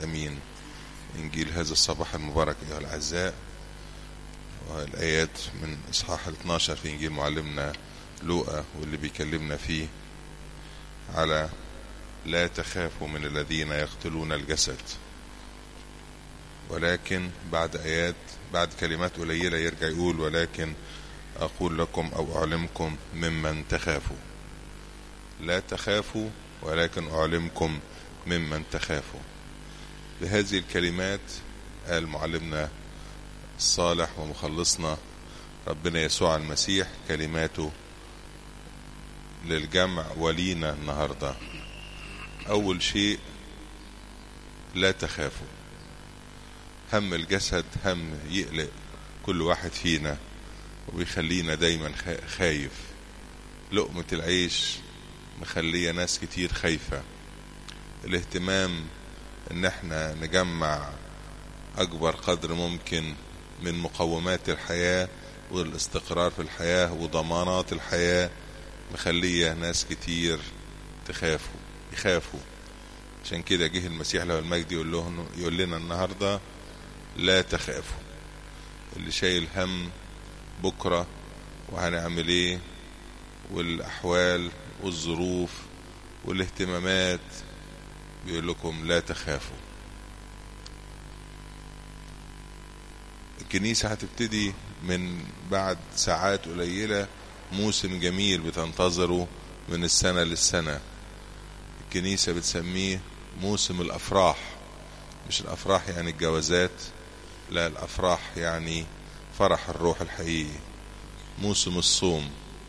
امين انجيل هذا الصباح المبارك ايها الاعزاء والايات من اصحاح ال 12 في انجيل معلمنا لوقا واللي بيكلمنا فيه على لا تخافوا من الذين يقتلون الجسد ولكن بعد ايات بعد كلمات قليله يرجع يقول ولكن اقول لكم او اعلمكم ممن تخافوا لا تخافوا ولكن اعلمكم ممن تخافوا بهذه الكلمات قال معلمنا الصالح ومخلصنا ربنا يسوع المسيح كلماته للجمع ولينا النهارده اول شيء لا تخافوا هم الجسد هم يقلق كل واحد فينا وبيخلينا دايما خايف لقمة العيش مخلية ناس كتير خايفة الاهتمام ان احنا نجمع اكبر قدر ممكن من مقومات الحياة والاستقرار في الحياة وضمانات الحياة مخلية ناس كتير تخافوا يخافوا عشان كده جه المسيح له المجد يقول لهم يقول لنا النهارده لا تخافوا اللي شايل هم بكره وهنعمل ايه والاحوال والظروف والاهتمامات بيقول لكم لا تخافوا الكنيسة هتبتدي من بعد ساعات قليلة موسم جميل بتنتظره من السنة للسنة الكنيسة بتسميه موسم الأفراح مش الأفراح يعني الجوازات لا الأفراح يعني فرح الروح الحقيقي موسم الصوم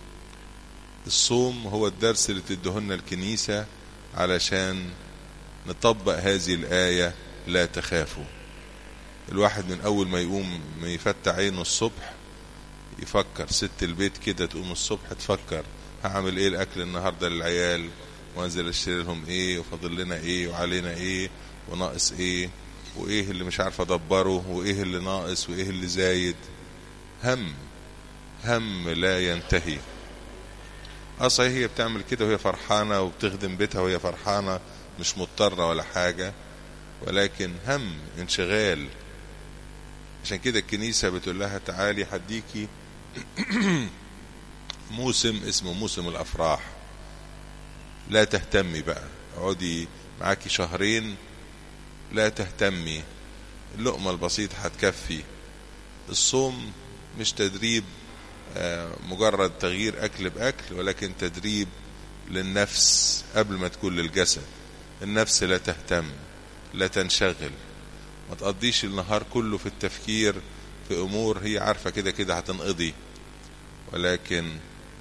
الصوم هو الدرس اللي تدهن الكنيسة علشان نطبق هذه الآية لا تخافوا الواحد من أول ما يقوم ما يفتح عينه الصبح يفكر ست البيت كده تقوم الصبح تفكر هعمل ايه الأكل النهاردة للعيال وانزل اشتري لهم ايه وفاضل لنا ايه وعلينا ايه وناقص ايه وايه اللي مش عارف ادبره وايه اللي ناقص وايه اللي زايد هم هم لا ينتهي اه صحيح هي بتعمل كده وهي فرحانة وبتخدم بيتها وهي فرحانة مش مضطرة ولا حاجة ولكن هم انشغال عشان كده الكنيسة بتقول لها تعالي هديكي موسم اسمه موسم الأفراح لا تهتمي بقى اقعدي معاكي شهرين لا تهتمي اللقمة البسيطة هتكفي الصوم مش تدريب مجرد تغيير أكل بأكل ولكن تدريب للنفس قبل ما تكون للجسد النفس لا تهتم لا تنشغل ما تقضيش النهار كله في التفكير في أمور هي عارفة كده كده هتنقضي ولكن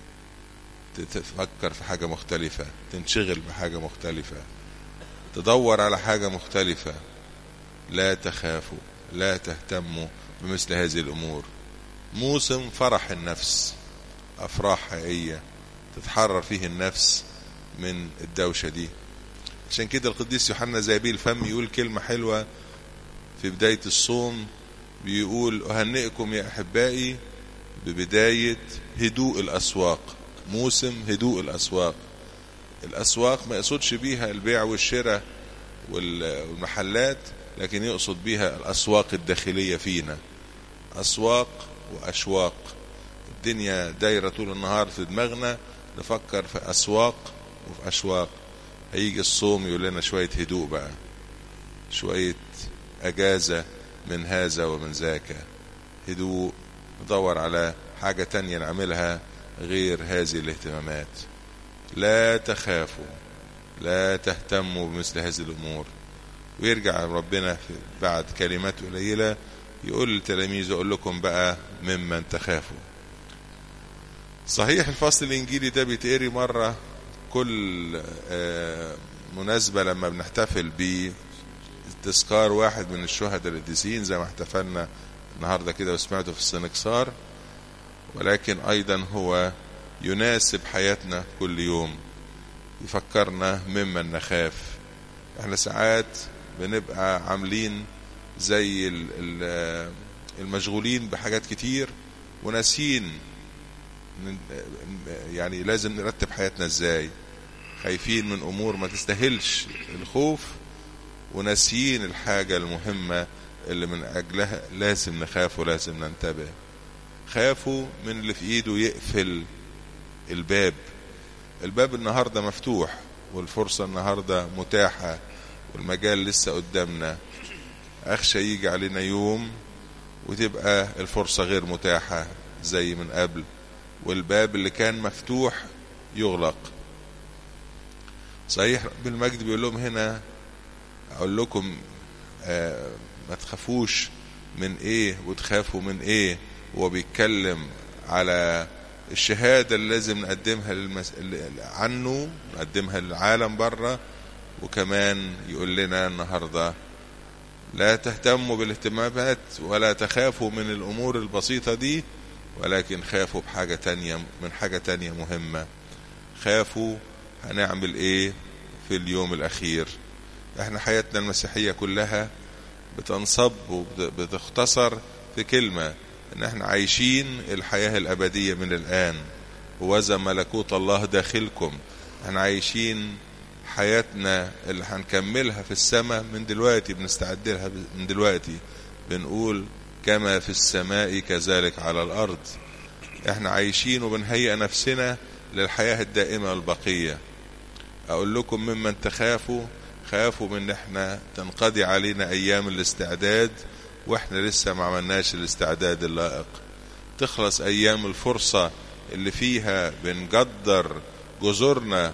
تفكر في حاجة مختلفة تنشغل بحاجة مختلفة تدور على حاجة مختلفة لا تخافوا لا تهتموا بمثل هذه الأمور موسم فرح النفس أفراح حقيقية تتحرر فيه النفس من الدوشة دي عشان كده القديس يوحنا زابيل الفم يقول كلمة حلوة في بداية الصوم بيقول أهنئكم يا أحبائي ببداية هدوء الأسواق موسم هدوء الأسواق الأسواق ما يقصدش بيها البيع والشراء والمحلات لكن يقصد بيها الأسواق الداخلية فينا أسواق وأشواق الدنيا دايرة طول النهار في دماغنا نفكر في أسواق وفي أشواق هيجي الصوم يقول لنا شوية هدوء بقى شوية أجازة من هذا ومن ذاك هدوء ندور على حاجة تانية نعملها غير هذه الاهتمامات لا تخافوا لا تهتموا بمثل هذه الأمور ويرجع ربنا بعد كلمات قليلة يقول لتلاميذه أقول لكم بقى ممن تخافوا صحيح الفصل الإنجيلي ده بيتقري مرة كل مناسبة لما بنحتفل بتذكار واحد من الشهداء القديسين زي ما احتفلنا النهارده كده وسمعته في السنكسار ولكن أيضا هو يناسب حياتنا كل يوم يفكرنا ممن نخاف احنا ساعات بنبقى عاملين زي المشغولين بحاجات كتير وناسين يعني لازم نرتب حياتنا ازاي خايفين من امور ما تستاهلش الخوف وناسيين الحاجة المهمة اللي من أجلها لازم نخاف ولازم ننتبه خافوا من اللي في إيده يقفل الباب الباب النهاردة مفتوح والفرصة النهاردة متاحة والمجال لسه قدامنا أخشى يجي علينا يوم وتبقى الفرصة غير متاحة زي من قبل والباب اللي كان مفتوح يغلق صحيح رب المجد بيقول لهم هنا اقول لكم آه ما تخافوش من ايه وتخافوا من ايه هو بيتكلم على الشهادة اللي لازم نقدمها للمس... عنه نقدمها للعالم بره وكمان يقول لنا النهاردة لا تهتموا بالاهتمامات ولا تخافوا من الأمور البسيطة دي ولكن خافوا بحاجة تانية من حاجة تانية مهمة خافوا هنعمل ايه في اليوم الأخير احنا حياتنا المسيحية كلها بتنصب وبتختصر في كلمة ان احنا عايشين الحياة الأبدية من الآن ووذا ملكوت الله داخلكم احنا عايشين حياتنا اللي هنكملها في السماء من دلوقتي بنستعد لها من دلوقتي بنقول كما في السماء كذلك على الأرض احنا عايشين وبنهيئ نفسنا للحياة الدائمة البقية أقول لكم ممن تخافوا خافوا من احنا تنقضي علينا أيام الاستعداد واحنا لسه ما عملناش الاستعداد اللائق تخلص أيام الفرصة اللي فيها بنقدر جذورنا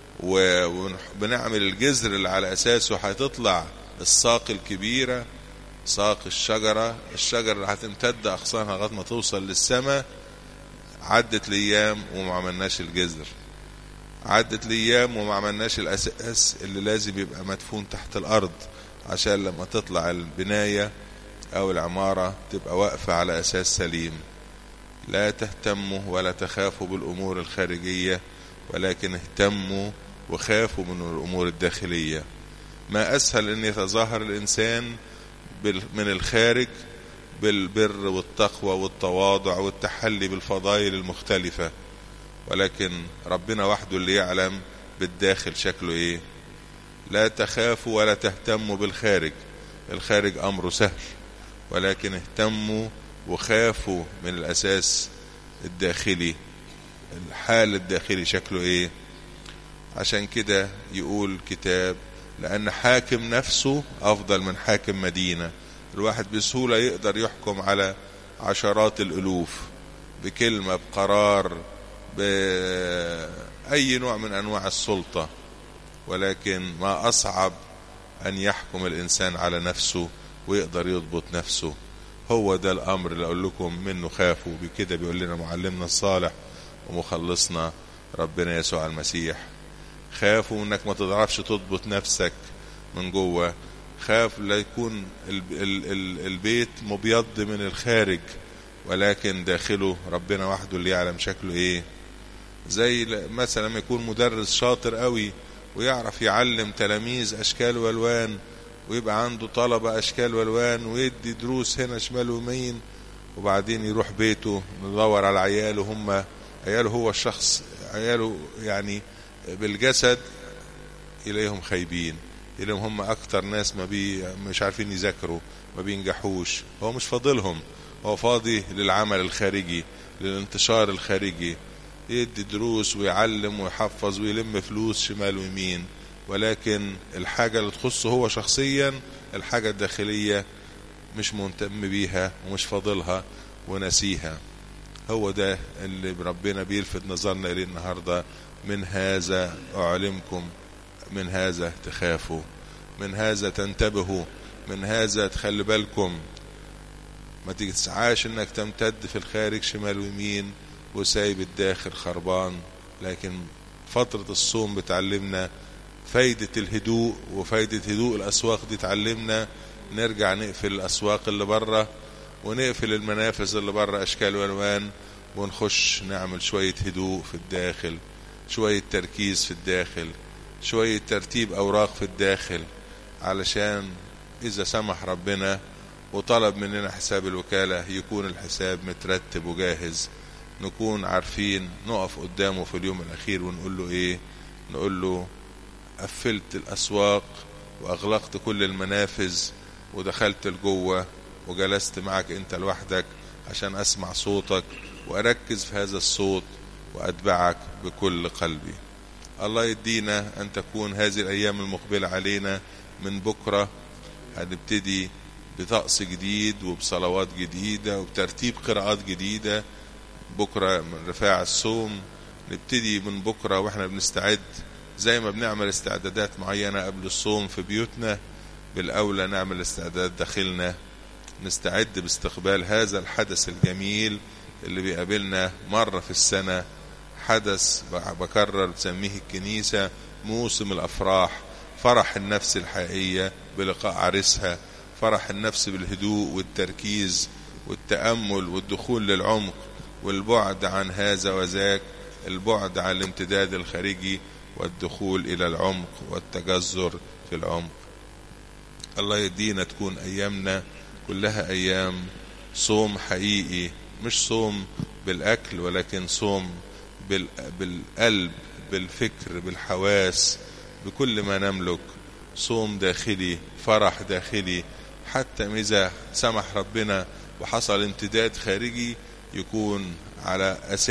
وبنعمل الجذر اللي على أساسه هتطلع الساق الكبيرة ساق الشجرة الشجرة اللي هتمتد أغصانها لغاية ما توصل للسماء عدت الأيام وما عملناش الجذر عدت الأيام وما عملناش الأساس اللي لازم يبقى مدفون تحت الأرض عشان لما تطلع البناية أو العمارة تبقى واقفة على أساس سليم لا تهتموا ولا تخافوا بالأمور الخارجية ولكن اهتموا وخافوا من الأمور الداخلية ما أسهل أن يتظاهر الإنسان من الخارج بالبر والتقوى والتواضع والتحلي بالفضائل المختلفة ولكن ربنا وحده اللي يعلم بالداخل شكله ايه لا تخافوا ولا تهتموا بالخارج الخارج امره سهل ولكن اهتموا وخافوا من الاساس الداخلي الحال الداخلي شكله ايه عشان كده يقول كتاب لأن حاكم نفسه أفضل من حاكم مدينة الواحد بسهولة يقدر يحكم على عشرات الألوف بكلمة بقرار بأي نوع من أنواع السلطة ولكن ما أصعب أن يحكم الإنسان على نفسه ويقدر يضبط نفسه هو ده الأمر اللي أقول لكم منه خافوا بكده بيقول لنا معلمنا الصالح ومخلصنا ربنا يسوع المسيح خافوا انك ما تضعفش تضبط نفسك من جوه خاف لا يكون ال ال ال البيت مبيض من الخارج ولكن داخله ربنا وحده اللي يعلم شكله ايه زي مثلا لما يكون مدرس شاطر قوي ويعرف يعلم تلاميذ اشكال والوان ويبقى عنده طلبة اشكال والوان ويدي دروس هنا شمال ويمين وبعدين يروح بيته ندور على عياله هم عياله هو الشخص عياله يعني بالجسد إليهم خايبين إليهم هم أكتر ناس ما بي مش عارفين يذاكروا ما بينجحوش هو مش فاضلهم هو فاضي للعمل الخارجي للانتشار الخارجي يدي دروس ويعلم ويحفظ ويلم فلوس شمال ويمين ولكن الحاجة اللي تخصه هو شخصيا الحاجة الداخلية مش مهتم بيها ومش فاضلها ونسيها هو ده اللي ربنا بيلفت نظرنا إليه النهارده من هذا أعلمكم من هذا تخافوا من هذا تنتبهوا من هذا تخلي بالكم ما تسعاش انك تمتد في الخارج شمال ويمين وسايب الداخل خربان لكن فترة الصوم بتعلمنا فايدة الهدوء وفايدة هدوء الأسواق دي تعلمنا نرجع نقفل الأسواق اللي بره ونقفل المنافذ اللي بره أشكال وألوان ونخش نعمل شوية هدوء في الداخل شوية تركيز في الداخل شوية ترتيب أوراق في الداخل علشان إذا سمح ربنا وطلب مننا حساب الوكالة يكون الحساب مترتب وجاهز نكون عارفين نقف قدامه في اليوم الأخير ونقول له إيه نقول له قفلت الأسواق وأغلقت كل المنافذ ودخلت لجوه وجلست معك أنت لوحدك عشان أسمع صوتك وأركز في هذا الصوت وأتبعك بكل قلبي الله يدينا أن تكون هذه الأيام المقبلة علينا من بكرة هنبتدي بطقس جديد وبصلوات جديدة وبترتيب قراءات جديدة بكرة من رفاع الصوم نبتدي من بكرة واحنا بنستعد زي ما بنعمل استعدادات معينة قبل الصوم في بيوتنا بالأولى نعمل استعداد داخلنا نستعد باستقبال هذا الحدث الجميل اللي بيقابلنا مرة في السنة حدث بكرر بتسميه الكنيسة موسم الأفراح فرح النفس الحقيقية بلقاء عريسها فرح النفس بالهدوء والتركيز والتأمل والدخول للعمق والبعد عن هذا وذاك البعد عن الامتداد الخارجي والدخول إلى العمق والتجذر في العمق الله يدينا تكون أيامنا كلها أيام صوم حقيقي مش صوم بالأكل ولكن صوم بالقلب بالفكر بالحواس بكل ما نملك صوم داخلي فرح داخلي حتى إذا سمح ربنا وحصل امتداد خارجي يكون على أساس